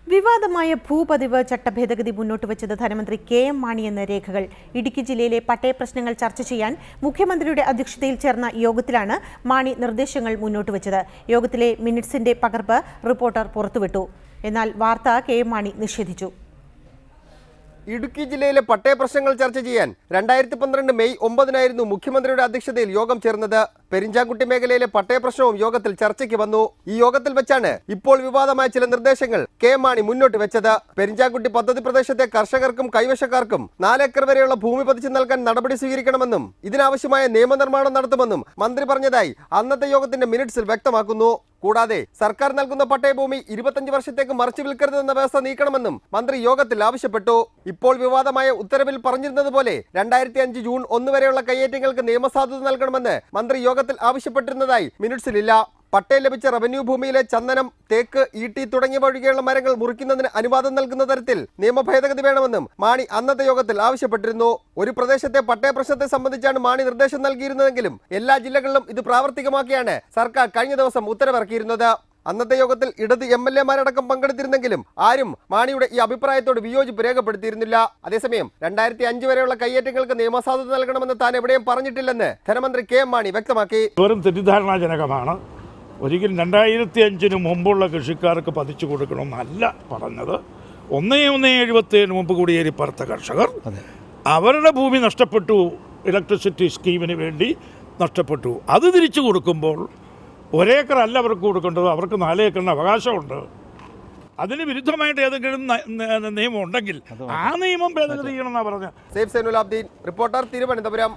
വിവാദമായ ഭൂപതിവ് ചട്ടഭേദഗതി മുന്നോട്ട് വെച്ചത് ധനമന്ത്രി കെ എം മാണി എന്ന രേഖകൾ ഇടുക്കി ജില്ലയിലെ പട്ടയ പ്രശ്നങ്ങൾ ചർച്ച ചെയ്യാൻ മുഖ്യമന്ത്രിയുടെ അധ്യക്ഷതയിൽ ചേർന്ന യോഗത്തിലാണ് മാണി നിർദ്ദേശങ്ങൾ മുന്നോട്ട് വെച്ചത് യോഗത്തിലെ മിനിറ്റ്സിന്റെ പകർപ്പ് റിപ്പോർട്ടർ പുറത്തുവിട്ടു എന്നാൽ വാർത്ത കെ എം മാണി നിഷേധിച്ചു ഇടുക്കി ജില്ലയിലെ പട്ടയ പ്രശ്നങ്ങൾ ചർച്ച ചെയ്യാൻ രണ്ടായിരത്തി പന്ത്രണ്ട് മെയ് ഒമ്പതിനായിരുന്നു മുഖ്യമന്ത്രിയുടെ അധ്യക്ഷതയിൽ യോഗം ചേർന്നത് പെരിഞ്ചാക്കുട്ടി മേഖലയിലെ പട്ടയ പ്രശ്നവും യോഗത്തിൽ ചർച്ചയ്ക്ക് വന്നു ഈ യോഗത്തിൽ വെച്ചാണ് ഇപ്പോൾ വിവാദമായ ചില നിർദ്ദേശങ്ങൾ കെ മാണി മുന്നോട്ട് വെച്ചത് പെരിഞ്ചാക്കുട്ടി പദ്ധതി പ്രദേശത്തെ കർഷകർക്കും കൈവശക്കാർക്കും നാലേക്കർ വരെയുള്ള ഭൂമി പതിച്ചു നൽകാൻ നടപടി സ്വീകരിക്കണമെന്നും ഇതിനാവശ്യമായ നിയമനിർമ്മാണം നടത്തുമെന്നും മന്ത്രി പറഞ്ഞതായി അന്നത്തെ യോഗത്തിന്റെ മിനിറ്റ്സിൽ വ്യക്തമാക്കുന്നു കൂടാതെ സർക്കാർ നൽകുന്ന പട്ടയഭൂമി ഇരുപത്തഞ്ച് വർഷത്തേക്ക് മറിച്ചു വിൽക്കരുതെന്ന വ്യവസ്ഥ നീക്കണമെന്നും മന്ത്രി യോഗത്തിൽ ആവശ്യപ്പെട്ടു ഇപ്പോൾ വിവാദമായ ഉത്തരവിൽ പറഞ്ഞിരുന്നതുപോലെ രണ്ടായിരത്തി അഞ്ച് ജൂൺ ഒന്ന് വരെയുള്ള കയ്യേറ്റങ്ങൾക്ക് നിയമസാധുത നൽകണമെന്ന് മന്ത്രി യോഗത്തിൽ ആവശ്യപ്പെട്ടിരുന്നതായി മിനിറ്റ്സിലില്ല പട്ടയം ലഭിച്ച റവന്യൂ ഭൂമിയിലെ ചന്ദനം തേക്ക് ഈട്ടി തുടങ്ങിയവ ഒഴികെയുള്ള മരങ്ങൾ മുറിക്കുന്നതിന് അനുവാദം നൽകുന്ന തരത്തിൽ നിയമ ഭേദഗതി വേണമെന്നും മാണി അന്നത്തെ യോഗത്തിൽ ആവശ്യപ്പെട്ടിരുന്നു ഒരു പ്രദേശത്തെ പട്ടയ പ്രശ്നത്തെ സംബന്ധിച്ചാണ് മാണി നിർദ്ദേശം നൽകിയിരുന്നതെങ്കിലും എല്ലാ ജില്ലകളിലും ഇത് പ്രാവർത്തികമാക്കിയാണ് സർക്കാർ കഴിഞ്ഞ ദിവസം ഉത്തരവിറക്കിയിരുന്നത് അന്നത്തെ യോഗത്തിൽ ഇടത് എം എൽ എമാരടക്കം പങ്കെടുത്തിരുന്നെങ്കിലും ആരും മാണിയുടെ ഈ അഭിപ്രായത്തോട് വിയോജിപ്പ് രേഖപ്പെടുത്തിയിരുന്നില്ല അതേസമയം രണ്ടായിരത്തി അഞ്ച് വരെയുള്ള കയ്യേറ്റങ്ങൾക്ക് നിയമസാധുത നൽകണമെന്ന് താൻ എവിടെയും പറഞ്ഞിട്ടില്ലെന്ന് ധനമന്ത്രി കെ എം മാണി വ്യക്തമാക്കി വെറും തെറ്റിദ്ധാരണാജനകമാണ് ഒരിക്കലും രണ്ടായിരത്തി അഞ്ചിന് മുമ്പുള്ള കൃഷിക്കാർക്ക് പതിച്ചു കൊടുക്കണമെന്നല്ല പറഞ്ഞത് ഒന്നേ ഒന്നേ എഴുപത്തേഴിന് മുമ്പ് കുടിയേറി പറത്ത കർഷകർ അവരുടെ ഭൂമി നഷ്ടപ്പെട്ടു ഇലക്ട്രിസിറ്റി സ്കീമിന് വേണ്ടി നഷ്ടപ്പെട്ടു അത് തിരിച്ചു കൊടുക്കുമ്പോൾ ഒരേക്കർ അല്ല അവർക്ക് കൊടുക്കേണ്ടത് അവർക്ക് നാലേക്കറിന് അവകാശമുണ്ട് അതിന് വിരുദ്ധമായിട്ട് ഏതെങ്കിലും ന- ന- നിയമം ഉണ്ടെങ്കിൽ ആ നിയമം ഭേദഗതി ചെയ്യണമെന്നാണ് പറഞ്ഞത് സേഫ് സൈനുലാബ്ദീൻ റിപ്പോർട്ടർ തിരുവനന്തപുരം